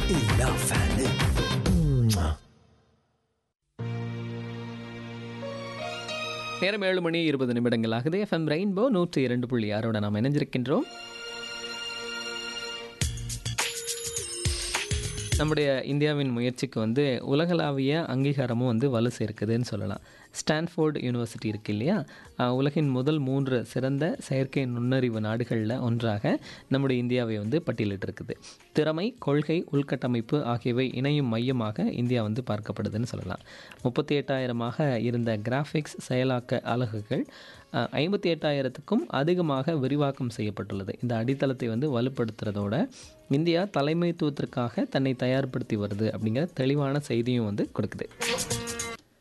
இல்லா ஃபேனு நேரம் ஏழு மணி இருபது நிமிடங்கள் ஆகுது எஃப்எம் ரெயின்போ நூற்றி இரண்டு புள்ளி ஆறோட நாம் இணைஞ்சிருக்கின்றோம் நம்முடைய இந்தியாவின் முயற்சிக்கு வந்து உலகளாவிய அங்கீகாரமும் வந்து வலு சேர்க்குதுன்னு சொல்லலாம் ஸ்டான்ஃபோர்டு யூனிவர்சிட்டி இருக்கு இல்லையா அஹ், உலகின் முதல் மூன்று சிறந்த செயற்கை நுண்ணறிவு நாடுகளில் ஒன்றாக நம்முடைய இந்தியாவை வந்து பட்டியலிட்டிருக்குது திறமை கொள்கை உள்கட்டமைப்பு ஆகியவை இணையும் மையமாக இந்தியா வந்து பார்க்கப்படுதுன்னு சொல்லலாம் முப்பத்தி எட்டாயிரமாக இருந்த கிராஃபிக்ஸ் செயலாக்க அலகுகள் ஐம்பத்தி எட்டாயிரத்துக்கும் அதிகமாக விரிவாக்கம் செய்யப்பட்டுள்ளது இந்த அடித்தளத்தை வந்து வலுப்படுத்துறதோட இந்தியா தலைமைத்துவத்திற்காக தன்னை தயார்படுத்தி வருது அப்படிங்கிற தெளிவான செய்தியும் வந்து கொடுக்குது